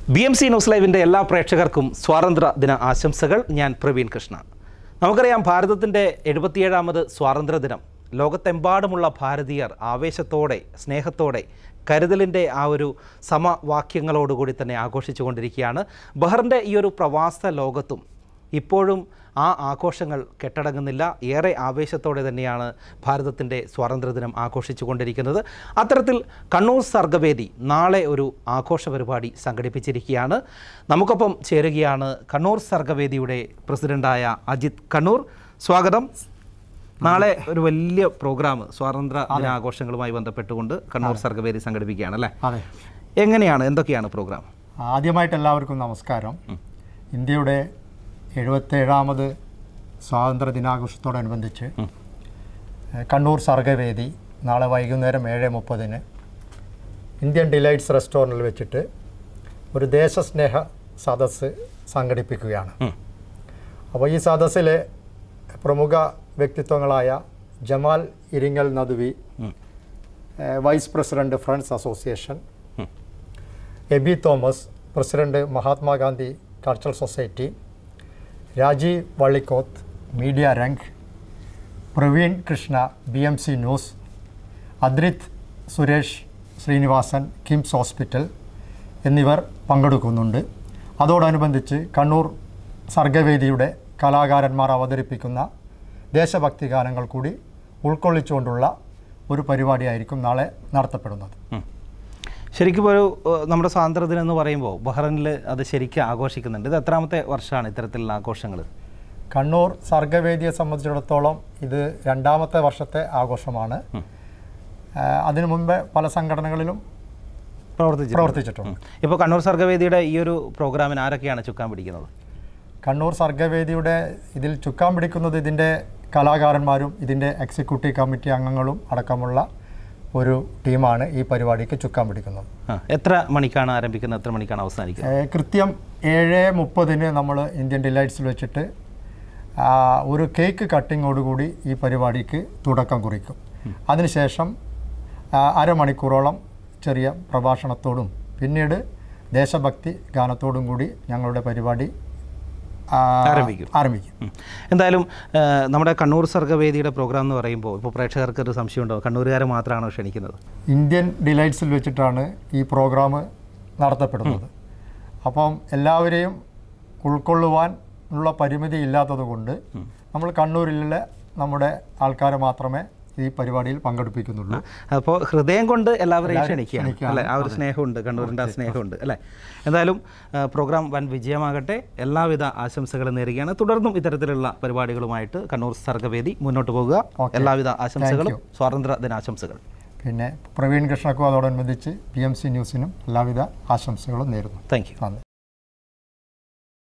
B M C news ലൈവിൻ്റെ എല്ലാ പ്രേക്ഷകർക്കും സ്വാതന്ത്ര്യ ദിന ആശംസകൾ ഞാൻ പ്രവീൺ കൃഷ്ണ നമുക്കറിയാം ഭാരതത്തിൻ്റെ എഴുപത്തിയേഴാമത് സ്വാതന്ത്ര്യ ദിനം ലോകത്തെമ്പാടുമുള്ള ഭാരതീയർ ആവേശത്തോടെ സ്നേഹത്തോടെ കരുതലിൻ്റെ ആ ഒരു സമവാക്യങ്ങളോടുകൂടി തന്നെ ആഘോഷിച്ചുകൊണ്ടിരിക്കുകയാണ് ബഹറിൻ്റെ ഈ ഒരു പ്രവാസ ലോകത്തും ഇപ്പോഴും ആ ആഘോഷങ്ങൾ കെട്ടടങ്ങുന്നില്ല ഏറെ ആവേശത്തോടെ തന്നെയാണ് ഭാരതത്തിൻ്റെ സ്വാതന്ത്ര്യദിനം ആഘോഷിച്ചു കൊണ്ടിരിക്കുന്നത് അത്തരത്തിൽ കണ്ണൂർ സർഗവേദി നാളെ ഒരു ആഘോഷ പരിപാടി സംഘടിപ്പിച്ചിരിക്കുകയാണ് നമുക്കൊപ്പം ചേരുകയാണ് കണ്ണൂർ സർഗവേദിയുടെ പ്രസിഡൻ്റായ അജിത് കണ്ണൂർ സ്വാഗതം നാളെ ഒരു വലിയ പ്രോഗ്രാം സ്വാതന്ത്ര്യ ദിനാഘോഷങ്ങളുമായി ബന്ധപ്പെട്ടുകൊണ്ട് കണ്ണൂർ സർഗവേദി സംഘടിപ്പിക്കുകയാണ് അല്ലേ അതെ എങ്ങനെയാണ് എന്തൊക്കെയാണ് പ്രോഗ്രാം ആദ്യമായിട്ട് എല്ലാവർക്കും നമസ്കാരം ഇന്ത്യയുടെ എഴുപത്തേഴാമത് സ്വാതന്ത്ര്യ ദിനാഘോഷത്തോടനുബന്ധിച്ച് ഏഹ്, കണ്ണൂർ സർഗവേദി നാളെ വൈകുന്നേരം ഏഴ് മുപ്പതിന് ഇന്ത്യൻ ഡിലൈറ്റ്സ് റെസ്റ്റോറൻറ്റിൽ വെച്ചിട്ട് ഒരു ദേശസ്നേഹ സദസ്സ് സംഘടിപ്പിക്കുകയാണ് ഉം. അപ്പോൾ ഈ സദസ്സിലെ പ്രമുഖ വ്യക്തിത്വങ്ങളായ ജമാൽ ഇരിങ്ങൽ നദുവി ഉം. ഏഹ്, വൈസ് പ്രസിഡന്റ് ഫ്രണ്ട്സ് അസോസിയേഷൻ ഉം. Aby Thomas president Mahatma Gandhi cultural society Rajeev Vallikkoth media Rang Praveen Krishna B M C news Adrith Suresh Srinivasan KIMS hospital എന്നിവർ പങ്കെടുക്കുന്നുണ്ട് അതോടനുബന്ധിച്ച് കണ്ണൂർ സർഗവേദിയുടെ കലാകാരന്മാർ അവതരിപ്പിക്കുന്ന ദേശഭക്തി ഗാനങ്ങൾ കൂടി ഉൾക്കൊള്ളിച്ചുകൊണ്ടുള്ള ഒരു പരിപാടിയായിരിക്കും നാളെ നടത്തപ്പെടുന്നത് ഉം. ശരിക്കും ഒരു ഏഹ്, നമ്മുടെ സ്വാതന്ത്ര്യദിനം എന്ന് പറയുമ്പോൾ ബഹ്റൈനിൽ അത് ശരിക്കും ആഘോഷിക്കുന്നുണ്ട് ഇത് എത്രാമത്തെ വർഷമാണ് ഇത്തരത്തിലുള്ള ആഘോഷങ്ങൾ കണ്ണൂർ സർഗവേദിയെ സംബന്ധിച്ചിടത്തോളം ഇത് രണ്ടാമത്തെ വർഷത്തെ ആഘോഷമാണ് ആ, അതിനു മുമ്പ് പല സംഘടനകളിലും പ്രവർത്തിച്ചു പ്രവർത്തിച്ചിട്ടുണ്ട് ഇപ്പോൾ കണ്ണൂർ സർഗവേദിയുടെ ഈ ഒരു പ്രോഗ്രാമിന് ആരൊക്കെയാണ് ചുക്കാൻ പിടിക്കുന്നത് കണ്ണൂർ സർഗവേദിയുടെ ഇതിൽ ചുക്കാൻ പിടിക്കുന്നത് ഇതിൻ്റെ കലാകാരന്മാരും ഇതിൻ്റെ എക്സിക്യൂട്ടീവ് കമ്മിറ്റി അംഗങ്ങളും അടക്കമുള്ള ഒരു ടീമാണ് ഈ പരിപാടിക്ക് ചുക്കാൻ പിടിക്കുന്നത് ആ, എത്ര മണിക്കാണ് ആരംഭിക്കുന്നത് എത്ര മണിക്കാണ് അവസാനിക്കുന്നത് ഏ, കൃത്യം ഏഴ് മുപ്പതിന് നമ്മൾ ഇന്ത്യൻ ഡിലൈറ്റ്സിൽ വെച്ചിട്ട് ആ, ഒരു കേക്ക് കട്ടിങ്ങോടുകൂടി ഈ പരിപാടിക്ക് തുടക്കം കുറിക്കും അതിനുശേഷം ആ, അരമണിക്കൂറോളം ചെറിയ പ്രഭാഷണത്തോടും പിന്നീട് ദേശഭക്തി ഗാനത്തോടും കൂടി ഞങ്ങളുടെ പരിപാടി ആ, ആരംഭിക്കും. ആരംഭിക്കും ഉം. എന്തായാലും ഏഹ്, നമ്മുടെ കണ്ണൂർ സർഗവേദിയുടെ പ്രോഗ്രാം എന്ന് പറയുമ്പോൾ ഇപ്പോൾ പ്രേക്ഷകർക്ക് ഒരു സംശയം ഉണ്ടാവും കണ്ണൂരുകാരെ മാത്രമാണോ ക്ഷണിക്കുന്നത് ഇന്ത്യൻ ഡിലൈറ്റ്സിൽ വെച്ചിട്ടാണ് ഈ പ്രോഗ്രാം നടത്തപ്പെടുന്നത് അപ്പം എല്ലാവരെയും ഉൾക്കൊള്ളുവാൻ ഉള്ള പരിമിതി ഇല്ലാത്തത് കൊണ്ട് നമ്മൾ കണ്ണൂരിലെ നമ്മുടെ ആൾക്കാരെ മാത്രമേ ഈ പരിപാടിയിൽ പങ്കെടുപ്പിക്കുന്നുള്ളൂ അപ്പോൾ ഹൃദയം കൊണ്ട് എല്ലാവരെയും എല്ലാവരെയും ക്ഷണിക്കുകയാണ് ക്ഷണിക്കുകയാണ്. അല്ലേ ആ ഒരു സ്നേഹമുണ്ട് കണ്ണൂരിൻ്റെ ആ സ്നേഹമുണ്ട് അല്ലേ എന്തായാലും ആ, പ്രോഗ്രാം വൻ വിജയമാകട്ടെ എല്ലാവിധ ആശംസകളും നേരുകയാണ് തുടർന്നും ഇത്തരത്തിലുള്ള പരിപാടികളുമായിട്ട് കണ്ണൂർ സർഗവേദി മുന്നോട്ട് പോകുക Okay. എല്ലാവിധ ആശംസകളും Thank സ്വാതന്ത്ര്യ ദിനാശംസകൾ പിന്നെ പ്രവീൺ കൃഷ്ണക്കും അതോടനുബന്ധിച്ച് പി എം സി ന്യൂസിനും എല്ലാവിധ ആശംസകളും നേരുന്നു താങ്ക് യു നന്ദി